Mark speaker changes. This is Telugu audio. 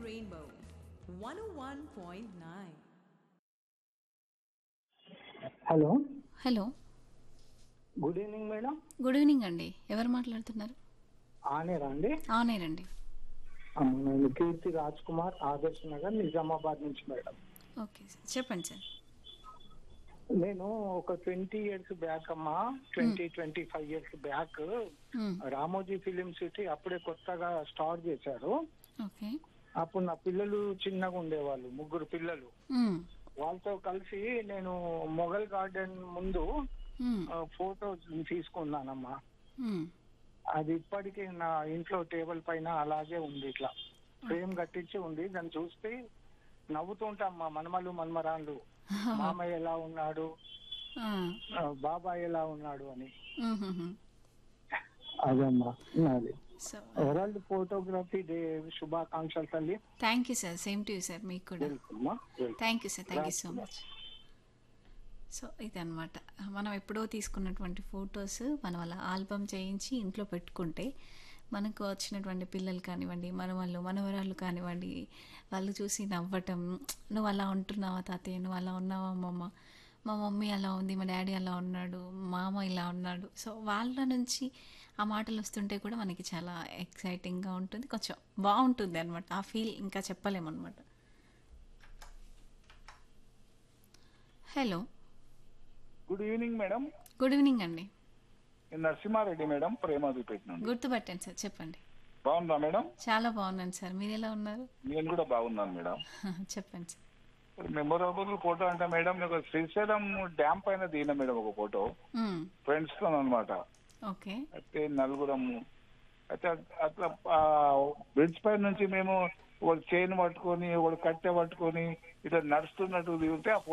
Speaker 1: Rainbow 101.9.
Speaker 2: Hello
Speaker 3: hello
Speaker 2: good evening madam
Speaker 3: good evening అండి ఎవరు మాట్లాడుతున్నారు
Speaker 2: ఆనేరా అండి
Speaker 3: అవునేనండి
Speaker 2: అమ్మ, నేను కీర్తి రాజ్ కుమార్ ఆదర్శ్ నగర్ నిజామాబాద్ నుంచి మేడం
Speaker 3: ఓకే సార్ చెప్పండి సార్
Speaker 2: నేను ఒక ట్వంటీ ఇయర్స్ బ్యాక్ అమ్మా twenty twenty five years back
Speaker 3: hmm.
Speaker 2: Ramoji film city అప్పుడే కొత్తగా స్టార్ట్ చేశారు
Speaker 3: ఓకే
Speaker 2: అప్పుడు నా పిల్లలు చిన్నగా ఉండేవాళ్ళు ముగ్గురు పిల్లలు
Speaker 3: మ్మ్.
Speaker 2: వాళ్ళతో కలిసి నేను మొఘల్ గార్డెన్ ముందు
Speaker 3: మ్మ్.
Speaker 2: ఫోటో తీసుకున్నానమ్మా
Speaker 3: మ్మ్.
Speaker 2: అది ఇప్పటికీ నా ఇంట్లో టేబుల్ పైన అలాగే ఉంది ఇట్లా ఫ్రేమ్ కట్టించి ఉంది దాన్ని చూస్తే నవ్వుతుంటాం మా మనమలు మనమరాళ్ళు మామయ్య ఎలా ఉన్నాడు
Speaker 3: ఆ.
Speaker 2: ఆ, బాబాయ్ ఎలా ఉన్నాడు అని
Speaker 3: మ్మ్హ్మ్.
Speaker 2: అదమ్మా నాది
Speaker 3: సో
Speaker 2: వరల్డ్ ఫోటోగ్రఫీ డే శుభాకాంక్షలు తల్లి
Speaker 3: thank you sir same to you sir మీకు కూడా
Speaker 2: వెల్కమ్మా welcome.
Speaker 3: Thank you sir thank you so much so ఇదనమాట మనం ఎప్పుడో తీసుకున్నటువంటి ఫొటోస్ మనం అలా ఆల్బమ్ చేయించి ఇంట్లో పెట్టుకుంటే మనకు వచ్చినటువంటి పిల్లలు కానివ్వండి మనవాళ్ళు మనవరాళ్ళు కానివ్వండి వాళ్ళు చూసి నవ్వటం నువ్వు అలా ఉంటున్నావా తాతయ్య నువ్వు అలా ఉన్నావా అమ్మమ్మ మా మమ్మీ అలా ఉంది మా డాడీ అలా ఉన్నాడు మామ ఇలా ఉన్నాడు సో వాళ్ళ నుంచి ఆ మాటలు వస్తుంటే కూడా మనకి చాలా ఎక్సైటింగ్గా ఉంటుంది కొంచెం బాగుంటుంది అనమాట ఆ ఫీల్ ఇంకా చెప్పలేమన్నమాట hello
Speaker 4: good evening madam
Speaker 3: good evening అండి
Speaker 4: నేను నరసింహారెడ్డి మేడం ప్రేమాదిపేట నుండి
Speaker 3: గుర్తుపట్టాను సార్ చెప్పండి
Speaker 4: బాగుందా మేడం
Speaker 3: చాలా బాగున్నాను సార్ మీరు ఎలా ఉన్నారు
Speaker 4: నేను కూడా బాగున్నాను మేడం
Speaker 3: చెప్పండి సార్
Speaker 4: మెమొరబుల్ ఫోటో అంటే మేడం నేను ఒక శ్రీశైలం డ్యామ్ పైన దిగిన మేడం ఒక ఫోటో
Speaker 3: మ్మ్.
Speaker 4: ఫ్రెండ్స్ తో అనమాట
Speaker 3: ఓకే
Speaker 4: అయితే నలుగురము అయితే అట్లా బ్రిడ్జ్ పై నుంచి మేము ఒకడు చైన్ పట్టుకొని ఒకడు కట్టె పట్టుకొని ఇట్లా నడుస్తున్నట్టు దిగితే ఆ